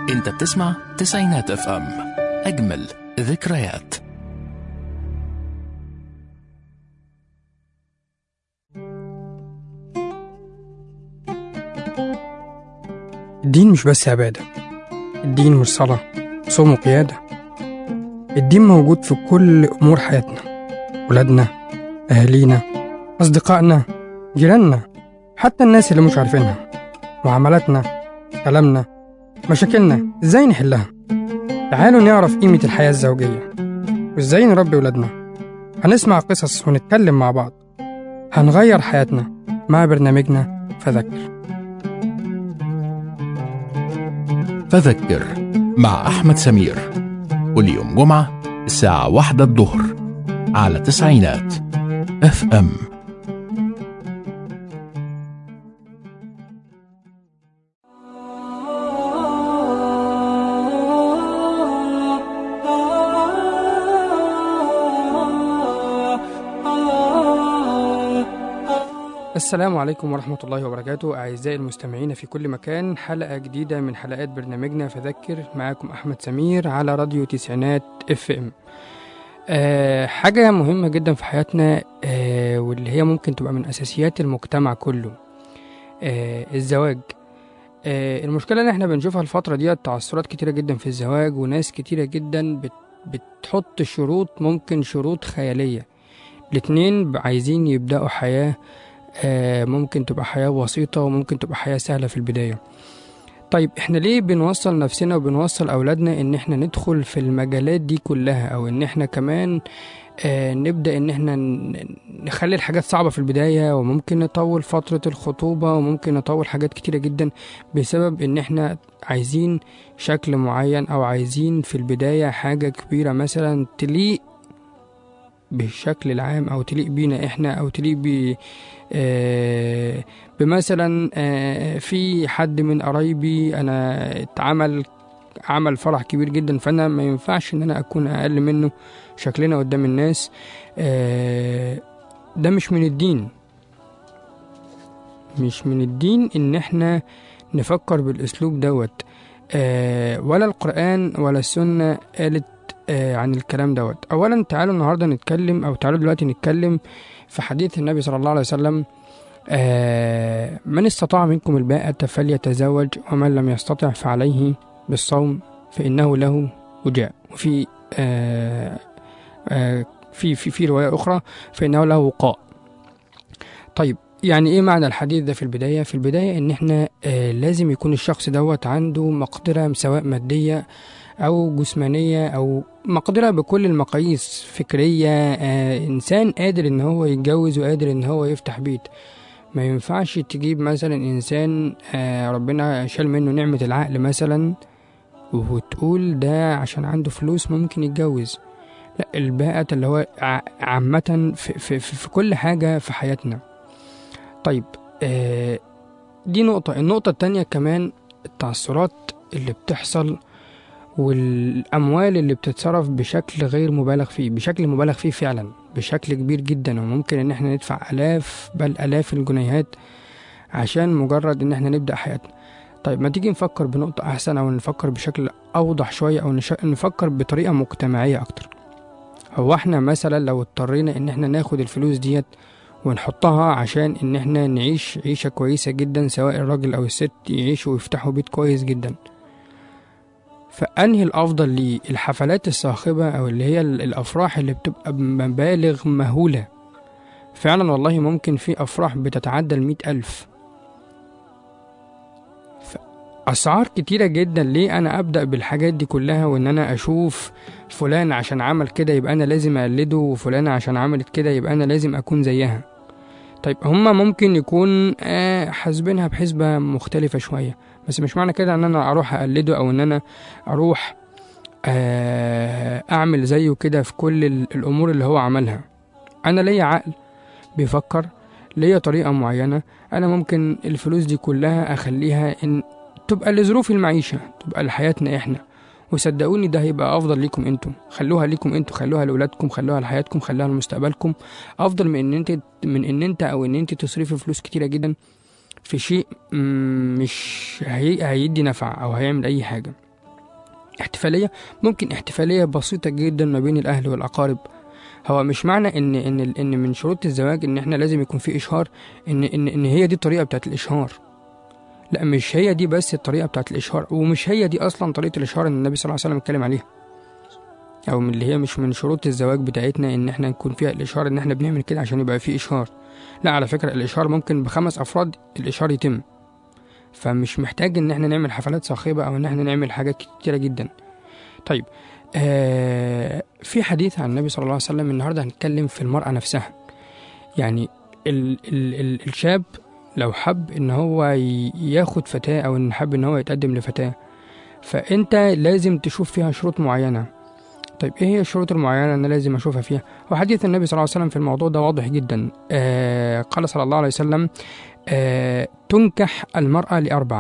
انت بتسمع تسعينات اف ام اجمل ذكريات الدين مش بس عبادة الدين مش صلاة صوم وقيادة الدين موجود في كل أمور حياتنا ولادنا أهالينا أصدقائنا جيراننا حتى الناس اللي مش عارفينها معاملاتنا كلامنا مشاكلنا ازاي نحلها تعالوا نعرف قيمة الحياة الزوجية وازاي نربي ولادنا هنسمع قصص ونتكلم مع بعض هنغير حياتنا مع برنامجنا فذكر فذكر مع أحمد سمير كل يوم جمعة الساعة واحدة الظهر على تسعينات اف ام السلام عليكم ورحمة الله وبركاته أعزائي المستمعين في كل مكان حلقة جديدة من حلقات برنامجنا فذكر معاكم أحمد سمير على راديو تسعينات اف ام أه حاجة مهمة جدا في حياتنا أه واللي هي ممكن تبقى من أساسيات المجتمع كله أه الزواج أه المشكلة إن احنا بنشوفها الفترة دي تعثرات كتيرة جدا في الزواج وناس كتيرة جدا بت بتحط شروط ممكن شروط خيالية الاتنين عايزين يبدأوا حياة آه، ممكن تبقى حياة بسيطة وممكن تبقى حياة سهلة في البداية طيب احنا ليه بنوصل نفسنا وبنوصل أولادنا ان احنا ندخل في المجالات دي كلها او ان احنا كمان آه نبدأ ان احنا ن- نخلي الحاجات صعبة في البداية وممكن نطول فترة الخطوبة وممكن نطول حاجات كتيرة جدا بسبب ان احنا عايزين شكل معين او عايزين في البداية حاجة كبيرة مثلا تليق بالشكل العام او تليق بينا احنا او تليق ب آه، بمثلا آه، في حد من قرايبي انا اتعمل عمل فرح كبير جدا فانا ما ينفعش ان انا اكون اقل منه شكلنا قدام الناس آه، ده مش من الدين مش من الدين ان احنا نفكر بالاسلوب دوت آه، ولا القرآن ولا السنة قالت آه، عن الكلام دوت اولا تعالوا النهارده نتكلم او تعالوا دلوقتي نتكلم في حديث النبي صلى الله عليه وسلم آه، من استطاع منكم الباءة فليتزوج ومن لم يستطع فعليه بالصوم فإنه له وجاء وفي آه، آه، في في في رواية أخرى فإنه له وقاء طيب يعني ايه معنى الحديث ده في البداية؟ في البداية ان احنا آه لازم يكون الشخص دوت عنده مقدرة سواء مادية او جسمانية او مقدرة بكل المقاييس فكرية آه انسان قادر ان هو يتجوز وقادر ان هو يفتح بيت ما ينفعش تجيب مثلا انسان آه ربنا شال منه نعمة العقل مثلا وتقول ده عشان عنده فلوس ممكن يتجوز لا الباءة اللي هو ع- عامة في, في, في, في كل حاجة في حياتنا طيب آه دي نقطة النقطة التانية كمان التعثرات اللي بتحصل والأموال اللي بتتصرف بشكل غير مبالغ فيه بشكل مبالغ فيه فعلا بشكل كبير جدا وممكن إن احنا ندفع آلاف بل آلاف الجنيهات عشان مجرد إن احنا نبدأ حياتنا طيب ما تيجي نفكر بنقطة أحسن أو نفكر بشكل أوضح شوية أو نش- نفكر بطريقة مجتمعية أكتر هو احنا مثلا لو اضطرينا إن احنا ناخد الفلوس ديت ونحطها عشان ان احنا نعيش عيشة كويسة جدا سواء الراجل او الست يعيشوا ويفتحوا بيت كويس جدا فأنهي الأفضل لي الحفلات الصاخبة أو اللي هي ال- الأفراح اللي بتبقى بمبالغ مهولة فعلا والله ممكن في أفراح بتتعدى المئة ألف ف- أسعار كتيرة جدا ليه أنا أبدأ بالحاجات دي كلها وإن أنا أشوف فلان عشان عمل كده يبقى أنا لازم أقلده وفلانة عشان عملت كده يبقى أنا لازم أكون زيها طيب هما ممكن يكون آه، حاسبينها بحسبة مختلفة شوية بس مش معنى كده ان انا اروح اقلده او ان انا اروح آه، اعمل زيه كده في كل ال- الامور اللي هو عملها انا ليا عقل بيفكر ليا طريقة معينة انا ممكن الفلوس دي كلها اخليها ان تبقى لظروف المعيشة تبقى لحياتنا احنا وصدقوني ده هيبقى افضل ليكم انتم خلوها ليكم انتم خلوها لاولادكم خلوها لحياتكم خلوها لمستقبلكم افضل من ان انت من ان انت او ان انت تصرفي فلوس كتيره جدا في شيء مم، مش هي... هيدي نفع او هيعمل اي حاجه احتفالية ممكن احتفالية بسيطة جدا ما بين الأهل والأقارب هو مش معنى ان ان ان من شروط الزواج ان احنا لازم يكون في اشهار ان ان ان هي دي الطريقه بتاعت الاشهار لا مش هي دي بس الطريقه بتاعت الاشهار ومش هي دي اصلا طريقه الاشهار اللي النبي صلى الله عليه وسلم اتكلم عليها او من اللي هي مش من شروط الزواج بتاعتنا ان احنا نكون فيها الاشهار ان احنا بنعمل كده عشان يبقى في اشهار لا على فكره الاشهار ممكن بخمس افراد الاشهار يتم فمش محتاج ان احنا نعمل حفلات صاخبه او ان احنا نعمل حاجات كتيره جدا طيب آه في حديث عن النبي صلى الله عليه وسلم النهارده هنتكلم في المرأة نفسها يعني ال ال ال الشاب لو حب ان هو ي- ياخد فتاة او ان حب ان هو يتقدم لفتاة فانت لازم تشوف فيها شروط معينة طيب ايه هي الشروط المعينة اللي لازم اشوفها فيها وحديث النبي صلى الله عليه وسلم في الموضوع ده واضح جدا آه قال صلى الله عليه وسلم آه تنكح المرأة لأربع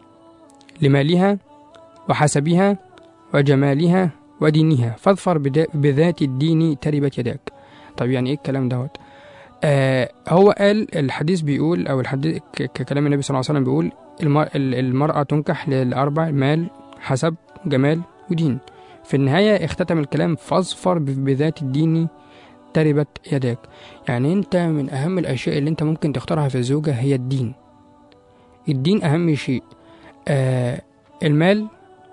لمالها وحسبها وجمالها ودينها فاظفر بدا- بذات الدين تربت يداك طيب يعني ايه الكلام دوت آه هو قال الحديث بيقول او الحديث ك- ككلام النبي صلى الله عليه وسلم بيقول المر- ال- المرأة تنكح للأربع مال حسب جمال ودين في النهاية اختتم الكلام فاظفر ب- بذات الدين تربت يداك يعني انت من اهم الاشياء اللي انت ممكن تختارها في الزوجة هي الدين الدين اهم شيء آه المال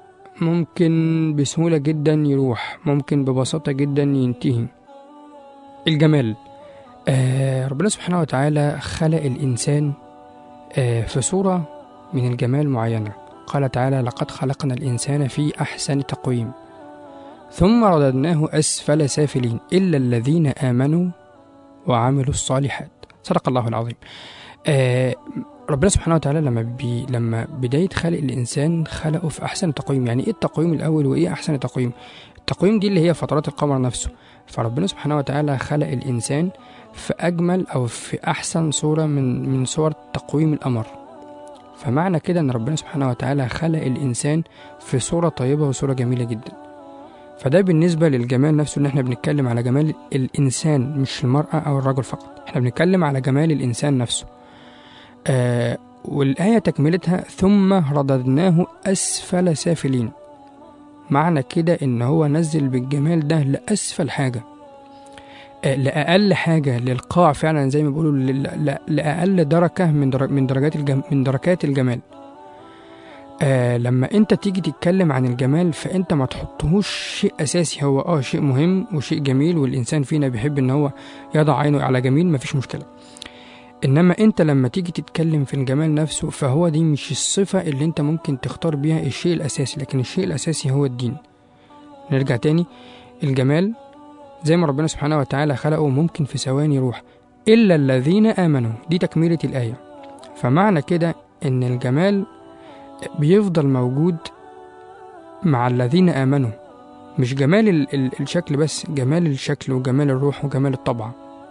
ممكن بسهولة جدا يروح ممكن ببساطة جدا ينتهي الجمال آه ربنا سبحانه وتعالى خلق الإنسان آه في صورة من الجمال معينة قال تعالى لقد خلقنا الإنسان في أحسن تقويم ثم رددناه أسفل سافلين إلا الذين آمنوا وعملوا الصالحات صدق الله العظيم آه ربنا سبحانه وتعالى لما بي لما بداية خلق الإنسان خلقه في أحسن تقويم يعني إيه التقويم الأول وإيه أحسن تقويم التقويم دي اللي هي فترات القمر نفسه فربنا سبحانه وتعالى خلق الإنسان في أجمل أو في أحسن صورة من من صور تقويم القمر فمعنى كده إن ربنا سبحانه وتعالى خلق الإنسان في صورة طيبة وصورة جميلة جدا فده بالنسبة للجمال نفسه إن إحنا بنتكلم على جمال الإنسان مش المرأة أو الرجل فقط إحنا بنتكلم على جمال الإنسان نفسه آه والآية تكملتها ثم رددناه أسفل سافلين معنى كده إن هو نزل بالجمال ده لأسفل حاجة آه لأقل حاجة للقاع فعلا زي ما بيقولوا ل- ل- لأقل دركة من در- من درجات الجم من دركات الجمال آه لما انت تيجي تتكلم عن الجمال فانت ما تحطهوش شيء اساسي هو اه شيء مهم وشيء جميل والانسان فينا بيحب ان هو يضع عينه على جميل مفيش مشكله انما انت لما تيجي تتكلم في الجمال نفسه فهو دي مش الصفة اللي انت ممكن تختار بيها الشيء الاساسي لكن الشيء الاساسي هو الدين نرجع تاني الجمال زي ما ربنا سبحانه وتعالى خلقه ممكن في ثواني يروح الا الذين امنوا دي تكملة الاية فمعنى كده ان الجمال بيفضل موجود مع الذين امنوا مش جمال ال- ال- الشكل بس جمال الشكل وجمال الروح وجمال الطبع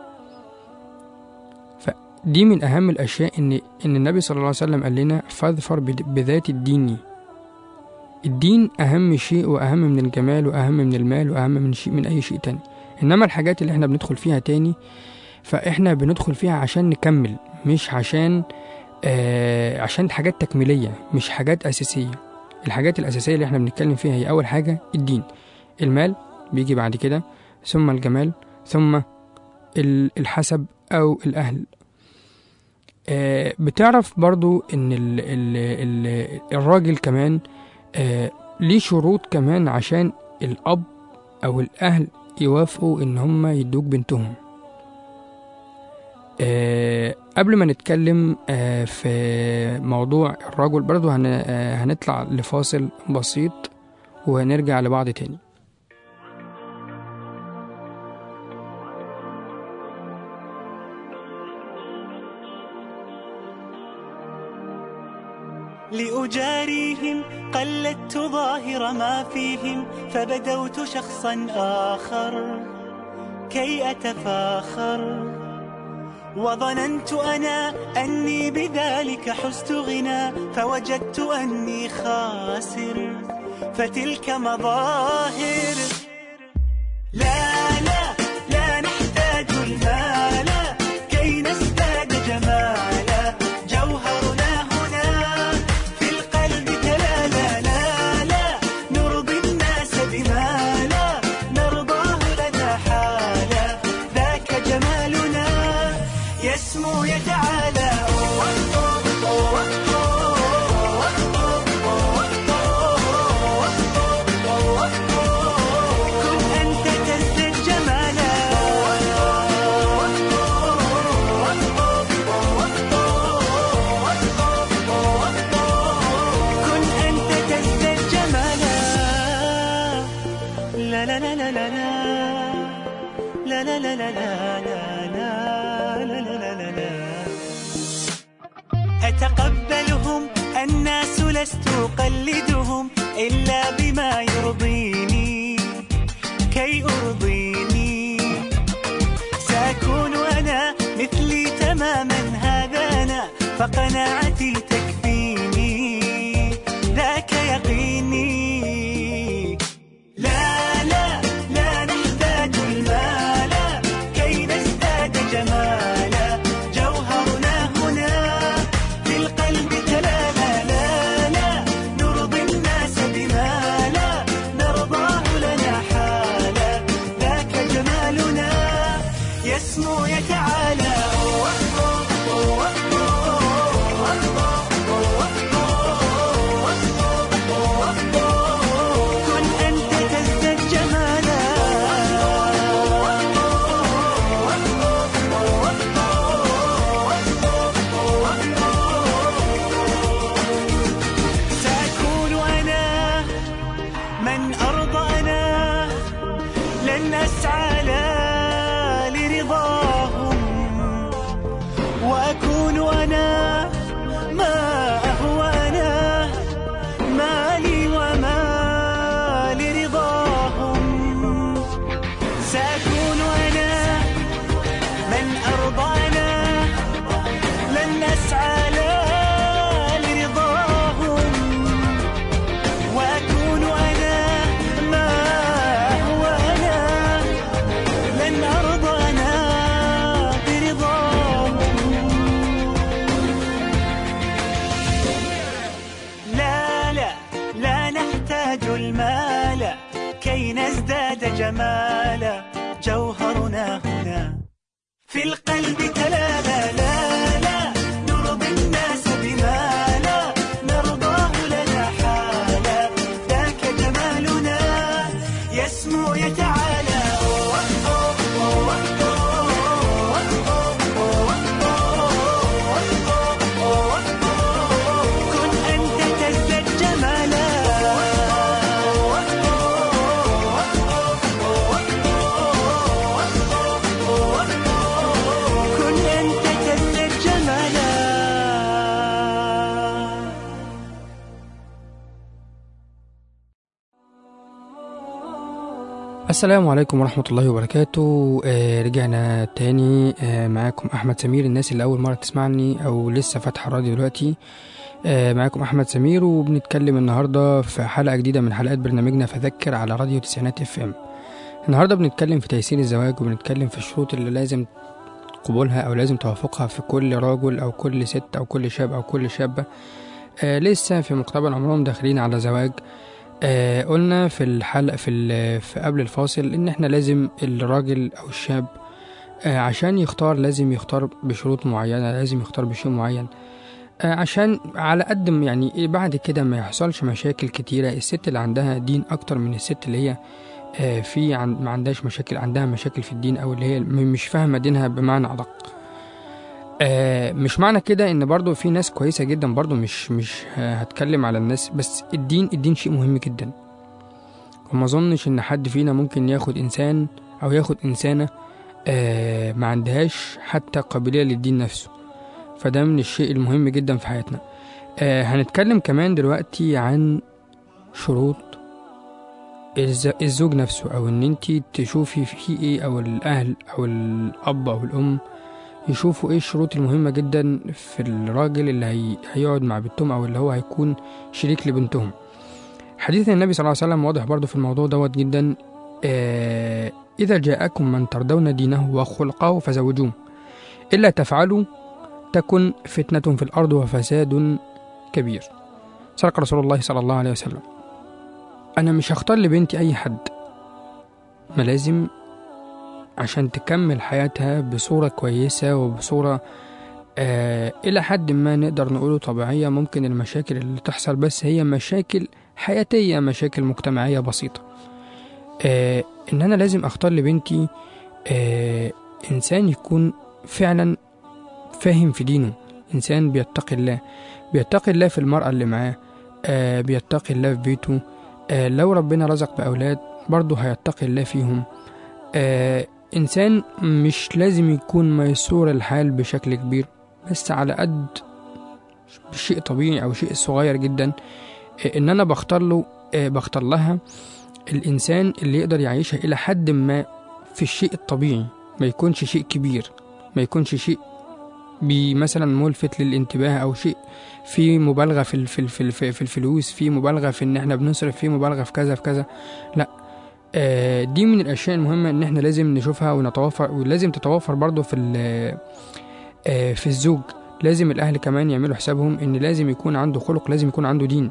دي من أهم الأشياء إن إن النبي صلى الله عليه وسلم قال لنا فاظفر بد- بذات الدين الدين أهم شيء وأهم من الجمال وأهم من المال وأهم من شيء من أي شيء تاني إنما الحاجات اللي إحنا بندخل فيها تاني فإحنا بندخل فيها عشان نكمل مش عشان آه عشان حاجات تكميلية مش حاجات أساسية الحاجات الأساسية اللي إحنا بنتكلم فيها هي أول حاجة الدين المال بيجي بعد كده ثم الجمال ثم ال- الحسب أو الأهل آه، بتعرف برضو ان ال ال ال الراجل كمان آه، ليه شروط كمان عشان الاب او الاهل يوافقوا ان هم يدوك بنتهم آه، قبل ما نتكلم آه، في موضوع الرجل برضو هن- آه، هنطلع لفاصل بسيط وهنرجع لبعض تاني لأجاريهم قلدت ظاهر ما فيهم فبدوت شخصا آخر كي أتفاخر وظننت أنا أني بذلك حزت غنى فوجدت أني خاسر فتلك مظاهر لا لا لا نحتاج المال كي نزداد جمالا جوهرنا هنا في القلب تلا لا لا لا نرضي لست أقلدهم إلا بما يرضيني كي أرضيني سأكون أنا مثلي تماما هذا أنا فقناعتي تكفيني ذاك يقيني لا لا لا نحتاج المال كي نزداد جمالا جوهرنا هنا في القلب تلالا لا لا نرضي الناس بما لا نرضاه لنا حالا ذاك جمالنا يسمو يتعالى كن أنت تزداد جمالا سأكون أنا من أرضى أنا لن أسعى لا لرضاهم وأكون أنا ما أهوى أنا مالي وما لرضاهم سأكون أنا من أرضى أنا لن أسعى لا لرضاهم وأكون أنا ما هو أنا لن أرضى أنا برضاهم لا لا لا نحتاج المال كي نزداد جمالا جوهرنا هنا في القلب تلالا لا لا نرضي الناس بما لا نرضاه لنا حالا ذاك جمالنا يسمو يتعالى كن أنت تزداد جمالا كن أنت تزداد جمالا السلام عليكم ورحمة الله وبركاته آه رجعنا تاني آه معاكم أحمد سمير الناس اللي أول مرة تسمعني أو لسه فاتحة الراديو دلوقتي آه معاكم أحمد سمير وبنتكلم النهاردة في حلقة جديدة من حلقات برنامجنا فذكر على راديو تسعينات اف ام النهاردة بنتكلم في تيسير الزواج وبنتكلم في الشروط اللي لازم قبولها أو لازم توافقها في كل رجل أو كل ست أو كل شاب أو كل شابة آه لسه في مقتبل عمرهم داخلين على زواج آه قلنا في الحلقة في, ال- في قبل الفاصل إن إحنا لازم الراجل أو الشاب آه عشان يختار لازم يختار بشروط معينة لازم يختار بشيء معين آه عشان على قد ما يعني بعد كده ما يحصلش مشاكل كتيرة الست اللي عندها دين أكتر من الست اللي هي آه في عن ما عندهاش مشاكل عندها مشاكل في الدين أو اللي هي م- مش فاهمة دينها بمعنى أدق آه مش معنى كده ان برضو في ناس كويسة جدا برضو مش مش ه- هتكلم على الناس بس الدين الدين شيء مهم جدا وما اظنش ان حد فينا ممكن ياخد انسان او ياخد انسانة آه ما عندهاش حتى قابلية للدين نفسه فده من الشيء المهم جدا في حياتنا آه هنتكلم كمان دلوقتي عن شروط الز- الزوج نفسه او ان انتي تشوفي فيه ايه او الاهل او الاب او الام يشوفوا ايه الشروط المهمة جدا في الراجل اللي هي... هيقعد مع بنتهم او اللي هو هيكون شريك لبنتهم حديث النبي صلى الله عليه وسلم واضح برضو في الموضوع دوت جدا آه إذا جاءكم من ترضون دينه وخلقه فزوجوه إلا تفعلوا تكن فتنة في الأرض وفساد كبير صدق رسول الله صلى الله عليه وسلم أنا مش هختار لبنتي أي حد ما لازم عشان تكمل حياتها بصورة كويسة وبصورة آه إلى حد ما نقدر نقوله طبيعية ممكن المشاكل اللي تحصل بس هي مشاكل حياتية مشاكل مجتمعية بسيطة آه إن أنا لازم أختار لبنتي آه إنسان يكون فعلا فاهم في دينه إنسان بيتقي الله بيتقي الله في المرأة اللي معاه آه بيتقي الله في بيته آه لو ربنا رزق بأولاد برضه هيتقي الله فيهم آه إنسان مش لازم يكون ميسور الحال بشكل كبير بس على قد بالشيء طبيعي او شيء صغير جدا آه، ان انا بختار له آه، بختار لها الانسان اللي يقدر يعيشها الى حد ما في الشيء الطبيعي ما يكونش شيء كبير ما يكونش شيء بي مثلا ملفت للانتباه او شيء في مبالغه في ال- في ال- في ال- في الفلوس في مبالغه في ان احنا بنصرف في مبالغه في كذا في كذا لا آه، دي من الاشياء المهمه ان احنا لازم نشوفها ونتوفر ولازم تتوفر برضو في ال- آه، في الزوج لازم الاهل كمان يعملوا حسابهم ان لازم يكون عنده خلق لازم يكون عنده دين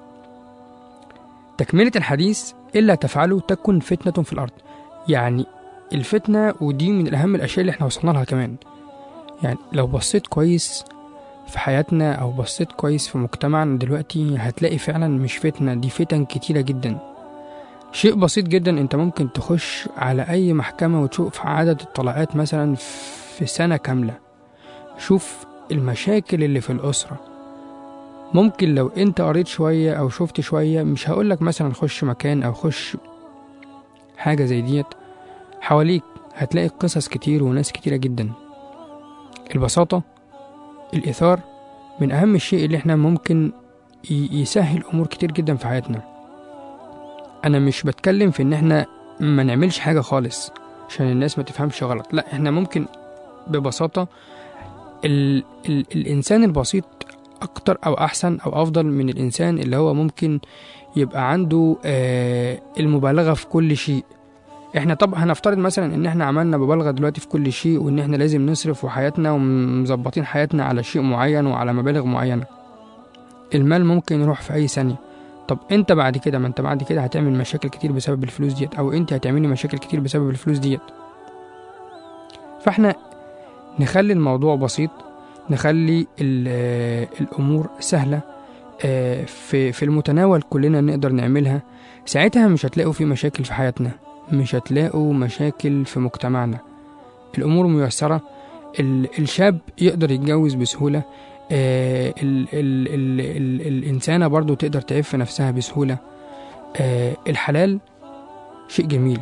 تكمله الحديث الا تفعله تكن فتنه في الارض يعني الفتنه ودي من اهم الاشياء اللي احنا وصلنا لها كمان يعني لو بصيت كويس في حياتنا او بصيت كويس في مجتمعنا دلوقتي هتلاقي فعلا مش فتنه دي فتن كتيره جدا شيء بسيط جدا انت ممكن تخش على اي محكمة وتشوف عدد الطلاقات مثلا في سنة كاملة شوف المشاكل اللي في الأسرة ممكن لو انت قريت شوية او شفت شوية مش هقولك مثلا خش مكان او خش حاجة زي ديت حواليك هتلاقي قصص كتير وناس كتيرة جدا البساطة الإثار من أهم الشيء اللي احنا ممكن ي- يسهل أمور كتير جدا في حياتنا انا مش بتكلم في ان احنا ما نعملش حاجه خالص عشان الناس ما تفهمش غلط لا احنا ممكن ببساطه ال ال الانسان البسيط اكتر او احسن او افضل من الانسان اللي هو ممكن يبقى عنده آه المبالغه في كل شيء احنا طبعا هنفترض مثلا ان احنا عملنا مبالغه دلوقتي في كل شيء وان احنا لازم نصرف وحياتنا ومظبطين حياتنا على شيء معين وعلى مبالغ معينه المال ممكن يروح في اي ثانيه طب انت بعد كده ما انت بعد كده هتعمل مشاكل كتير بسبب الفلوس ديت او انت هتعملي مشاكل كتير بسبب الفلوس ديت فاحنا نخلي الموضوع بسيط نخلي ال- آه، الامور سهله آه، في في المتناول كلنا نقدر نعملها ساعتها مش هتلاقوا في مشاكل في حياتنا مش هتلاقوا مشاكل في مجتمعنا الامور ميسره ال- الشاب يقدر يتجوز بسهوله آه، ال ال ال ال الإنسانة برضو تقدر تعف نفسها بسهولة آه، الحلال شيء جميل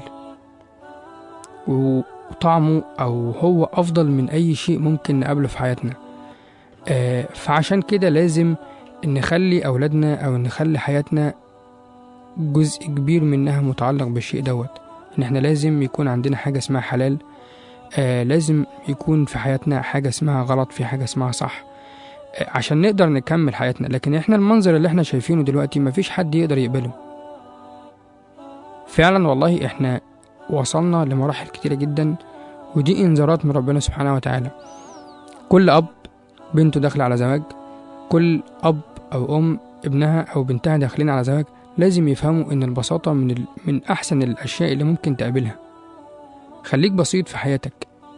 وطعمه أو هو أفضل من أي شيء ممكن نقابله في حياتنا آه، فعشان كده لازم نخلي أولادنا أو نخلي حياتنا جزء كبير منها متعلق بالشيء دوت إن إحنا لازم يكون عندنا حاجة اسمها حلال آه لازم يكون في حياتنا حاجة اسمها غلط في حاجة اسمها صح عشان نقدر نكمل حياتنا لكن احنا المنظر اللي احنا شايفينه دلوقتي مفيش حد يقدر يقبله فعلا والله احنا وصلنا لمراحل كتيرة جدا ودي انذارات من ربنا سبحانه وتعالى كل اب بنته داخلة على زواج كل اب او ام ابنها او بنتها داخلين على زواج لازم يفهموا ان البساطة من, ال... من احسن الاشياء اللي ممكن تقابلها خليك بسيط في حياتك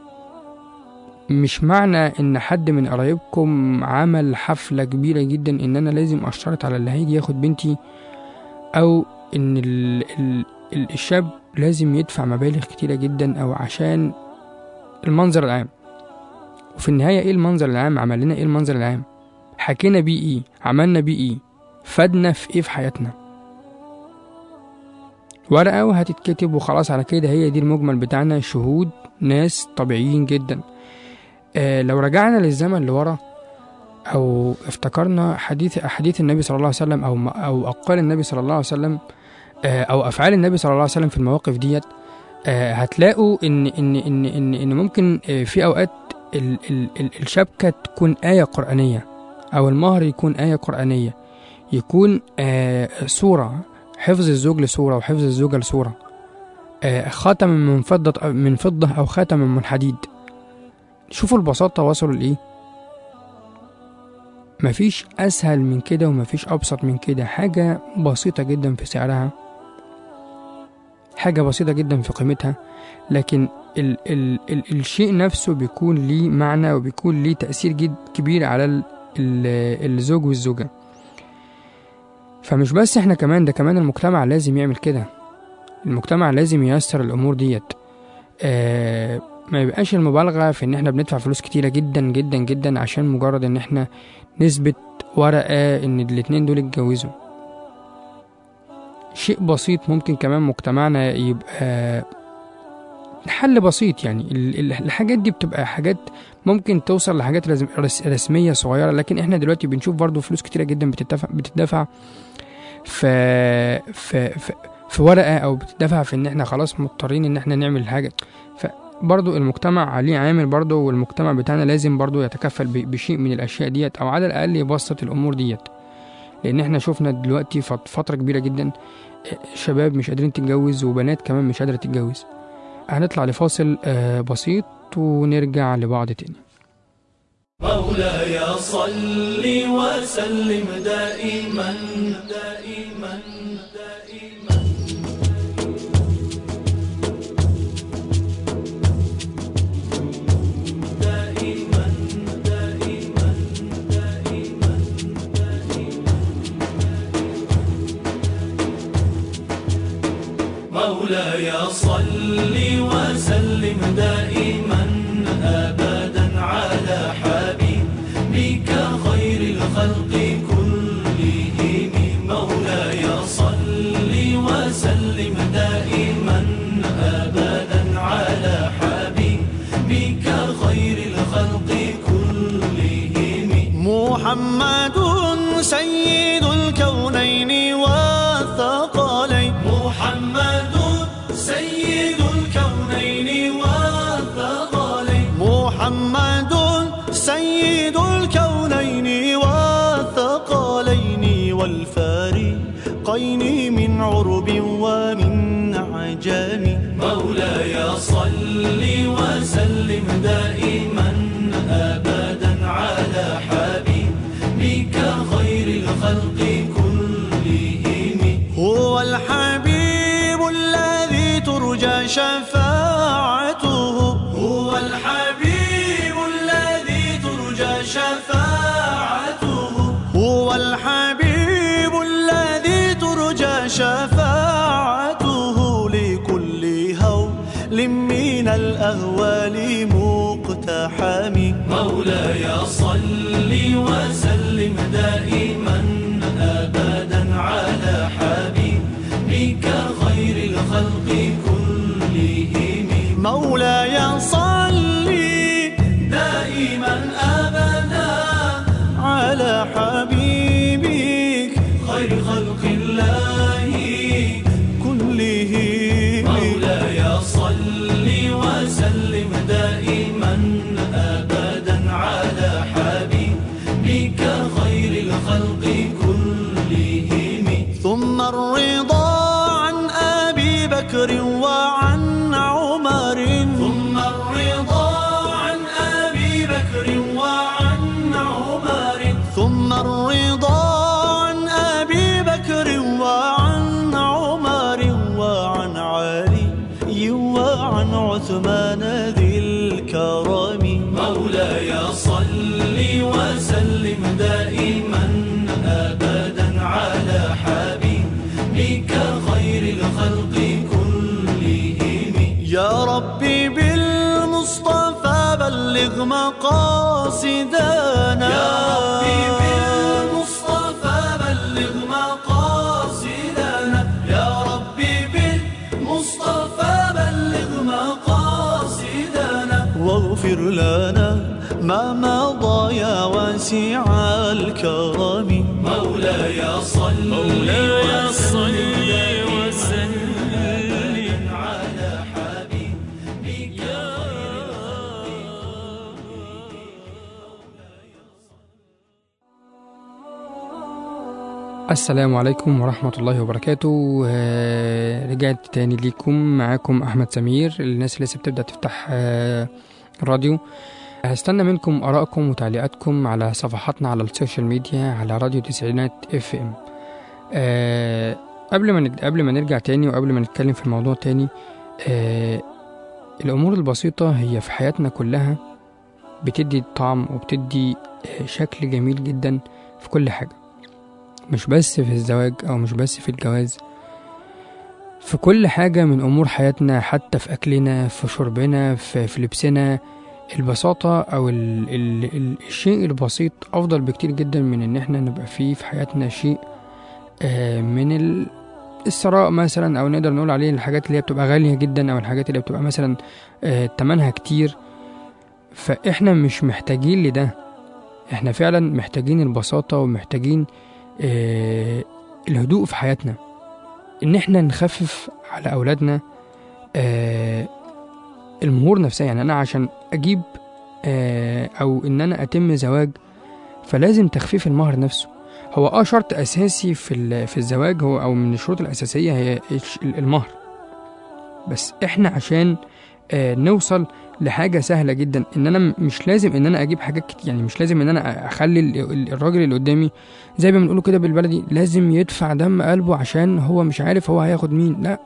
مش معنى ان حد من قرايبكم عمل حفلة كبيرة جدا ان انا لازم اشترط على اللي هيجي ياخد بنتي او ان ال ال ال الشاب لازم يدفع مبالغ كتيرة جدا او عشان المنظر العام وفي النهاية ايه المنظر العام عمل لنا ايه المنظر العام حكينا بيه ايه عملنا بيه ايه فادنا في ايه في حياتنا ورقة وهتتكتب وخلاص على كده هي دي المجمل بتاعنا شهود ناس طبيعيين جدا آه لو رجعنا للزمن لورا او افتكرنا حديث احاديث النبي صلى الله عليه وسلم او او اقوال النبي صلى الله عليه وسلم آه او افعال النبي صلى الله عليه وسلم في المواقف ديت آه هتلاقوا ان ان ان ان, إن ممكن آه في اوقات ال ال ال الشبكه تكون ايه قرانيه او المهر يكون ايه قرانيه يكون آه سوره حفظ الزوج لسوره وحفظ الزوجه لسوره آه خاتم من فضه من فضه او خاتم من حديد شوفوا البساطة وصلوا لإيه مفيش أسهل من كده ومفيش أبسط من كده حاجة بسيطة جدا في سعرها حاجة بسيطة جدا في قيمتها لكن ال ال ال الشيء نفسه بيكون ليه معنى وبيكون ليه تأثير جد كبير على ال ال الزوج والزوجة فمش بس احنا كمان ده كمان المجتمع لازم يعمل كده المجتمع لازم ييسر الأمور ديت آه ما يبقاش المبالغة في ان احنا بندفع فلوس كتيرة جدا جدا جدا عشان مجرد ان احنا نثبت ورقة ان الاتنين دول اتجوزوا شيء بسيط ممكن كمان مجتمعنا يبقى حل بسيط يعني ال- ال- الحاجات دي بتبقى حاجات ممكن توصل لحاجات رز- رس- رسمية صغيرة لكن احنا دلوقتي بنشوف برضو فلوس كتيرة جدا بتدفع بتدفع في في في, في ورقة او بتدفع في ان احنا خلاص مضطرين ان احنا نعمل حاجة فبرضو المجتمع عليه عامل برضو والمجتمع بتاعنا لازم برضو يتكفل ب- بشيء من الاشياء ديت او على الاقل يبسط الامور ديت لان احنا شفنا دلوقتي فت- فترة كبيرة جدا شباب مش قادرين تتجوز وبنات كمان مش قادرة تتجوز هنطلع لفاصل آه، بسيط ونرجع لبعض تاني مولاي صل وسلم دائما دائما دائما دائما دائما دائما مولاي صل وسلم دائما ابدا على حبيبك خير الخلق كلهم مولاي صل وسلم دائما ابدا على حبيبك خير الخلق كلهم محمد سيد الكونين والثقلين محمد سيد الكونين والثقلين محمد سيد الكونين والثقلين والفارقين من عرب ومن عجم مولاي صل وسلم دائما ابدا على حبيبك خير الخلق كلهم هو الحبيب الذي ترجى شفاعته هو الحبيب الذي ترجى شفاعته هو الحبيب الذي ترجى شفاعته لكل هول من الأهوال مقتحم مولاي صل وسلم دائما ابدا على حبيبك خير الخلق كلهم مولاي صل دائما ابدا على حبيبك خير خلق الله كلهم مولاي صل وسلم دائما ابدا على حبيبك خير الخلق كلهم ثم الرضا عن أبي بكر وعن عمر ثم الرضا عن ابي بكر وعن عمر ثم الرضا عن أبي بكر وعن عمر وعن علي وعن عثمان ذي الكرم مولاي صل وسلم دائما ابدا على حبيبك خير الخلق كلهم يا ربي بالمصطفى بلغ مقاصدنا يا ربي بالمصطفى بلغ مقاصدنا يا ربي بالمصطفى بلغ مقاصدنا واغفر لنا ما مضى يا واسع الكرم مولاي صل مولاي صل وسلم على حبيبك السلام عليكم ورحمة الله وبركاته آه، رجعت تاني ليكم معاكم أحمد سمير الناس اللي لسه بتبدأ تفتح آه، الراديو هستنى منكم آرائكم وتعليقاتكم على صفحاتنا على السوشيال ميديا على راديو تسعينات اف ام آه، قبل ما ند- قبل ما نرجع تاني وقبل ما نتكلم في الموضوع تاني آه، الأمور البسيطة هي في حياتنا كلها بتدي طعم وبتدي آه، شكل جميل جدا في كل حاجة مش بس في الزواج أو مش بس في الجواز في كل حاجة من أمور حياتنا حتى في أكلنا في شربنا في, في لبسنا البساطة أو ال ال ال الشيء البسيط أفضل بكتير جدا من إن إحنا نبقى فيه في حياتنا شيء آه، من ال الثراء مثلا او نقدر نقول عليه الحاجات اللي هي بتبقى غاليه جدا او الحاجات اللي بتبقى مثلا آه، تمنها كتير فاحنا مش محتاجين لده احنا فعلا محتاجين البساطه ومحتاجين آه، الهدوء في حياتنا ان احنا نخفف على اولادنا آه، المهور نفسها يعني انا عشان اجيب آه، او ان انا اتم زواج فلازم تخفيف المهر نفسه هو اه شرط اساسي في ال- في الزواج هو او من الشروط الاساسيه هي الش- المهر بس احنا عشان آه، نوصل لحاجه سهله جدا ان انا م- مش لازم ان انا اجيب حاجات كتير يعني مش لازم ان انا اخلي ال- ال- الراجل اللي قدامي زي ما بنقوله كده بالبلدي لازم يدفع دم قلبه عشان هو مش عارف هو هياخد مين لا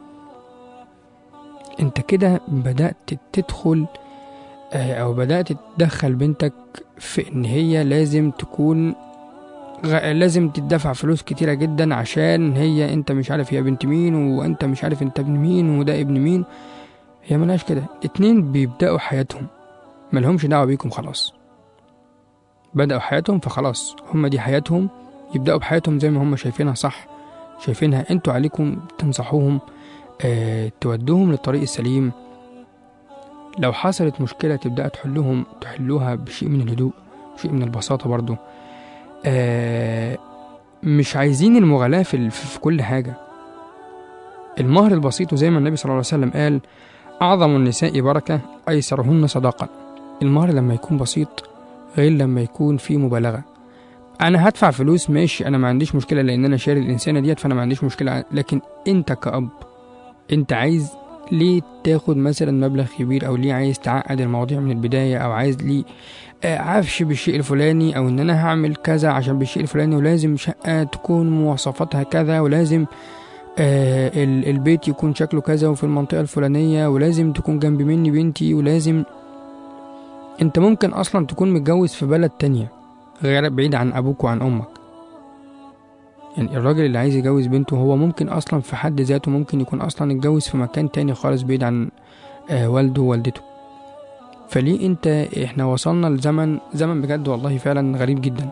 انت كده بدات تدخل آه، او بدات تدخل بنتك في ان هي لازم تكون غ... لازم تدفع فلوس كتيرة جدا عشان هي انت مش عارف هي بنت مين وانت مش عارف انت ابن مين وده ابن مين هي ملهاش كده اتنين بيبدأوا حياتهم ملهمش دعوة بيكم خلاص بدأوا حياتهم فخلاص هما دي حياتهم يبدأوا بحياتهم زي ما هما شايفينها صح شايفينها انتوا عليكم تنصحوهم اه تودوهم للطريق السليم لو حصلت مشكلة تبدأ تحلوهم تحلوها بشيء من الهدوء شيء من البساطة برضو آه مش عايزين المغالاة في, ال- في كل حاجة المهر البسيط وزي ما النبي صلى الله عليه وسلم قال أعظم النساء بركة أيسرهن صداقة المهر لما يكون بسيط غير لما يكون فيه مبالغة أنا هدفع فلوس ماشي أنا ما عنديش مشكلة لأن أنا شاري الإنسانة ديت فأنا ما عنديش مشكلة لكن أنت كأب أنت عايز ليه تاخد مثلا مبلغ كبير أو ليه عايز تعقد المواضيع من البداية أو عايز ليه آه، عفش بالشيء الفلاني او ان انا هعمل كذا عشان بالشيء الفلاني ولازم شقة تكون مواصفاتها كذا ولازم آه ال- البيت يكون شكله كذا وفي المنطقة الفلانية ولازم تكون جنب مني بنتي ولازم انت ممكن اصلا تكون متجوز في بلد تانية غير بعيد عن ابوك وعن امك يعني الراجل اللي عايز يجوز بنته هو ممكن اصلا في حد ذاته ممكن يكون اصلا اتجوز في مكان تاني خالص بعيد عن آه والده ووالدته فليه انت احنا وصلنا لزمن زمن بجد والله فعلا غريب جدا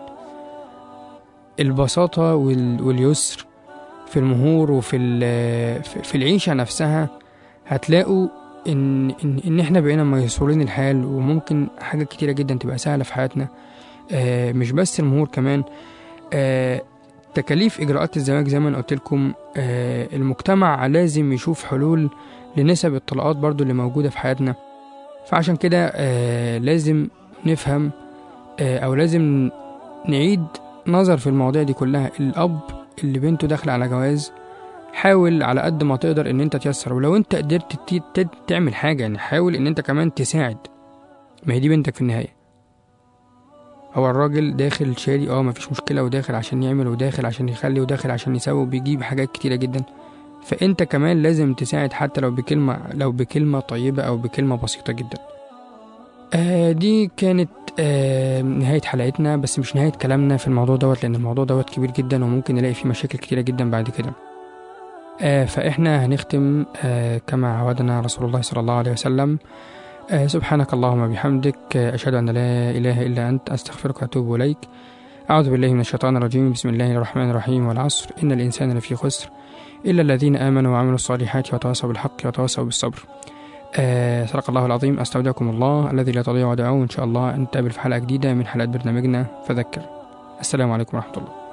البساطة وال... واليسر في المهور وفي ال... في- في العيشة نفسها هتلاقوا ان ان, إن احنا بقينا ميسورين الحال وممكن حاجات كتيرة جدا تبقى سهلة في حياتنا آه مش بس المهور كمان آه تكاليف اجراءات الزواج زي ما أنا قلت لكم آه المجتمع لازم يشوف حلول لنسب الطلاقات برضو اللي موجودة في حياتنا فعشان كده آه لازم نفهم آه او لازم نعيد نظر في المواضيع دي كلها الاب اللي بنته داخله على جواز حاول على قد ما تقدر ان انت تيسر ولو انت قدرت ت- ت- تعمل حاجه يعني حاول ان انت كمان تساعد ما هي دي بنتك في النهايه هو الراجل داخل شاري اه مفيش مشكله وداخل عشان يعمل وداخل عشان يخلي وداخل عشان يسوي وبيجيب حاجات كتيره جدا فانت كمان لازم تساعد حتى لو بكلمه لو بكلمه طيبه او بكلمه بسيطه جدا آه دي كانت آه نهاية حلقتنا بس مش نهاية كلامنا في الموضوع دوت لأن الموضوع دوت كبير جدا وممكن نلاقي فيه مشاكل كتيرة جدا بعد كده آه فإحنا هنختم آه كما عودنا رسول الله صلى الله عليه وسلم آه سبحانك اللهم بحمدك آه أشهد أن لا إله إلا أنت أستغفرك وأتوب إليك أعوذ بالله من الشيطان الرجيم بسم الله الرحمن الرحيم والعصر إن الإنسان لفي خسر إلا الذين آمنوا وعملوا الصالحات وتواصوا بالحق وتواصوا بالصبر آه صدق الله العظيم أستودعكم الله الذي لا تضيع ودائعه إن شاء الله نتقابل في حلقة جديدة من حلقات برنامجنا فذكر السلام عليكم ورحمة الله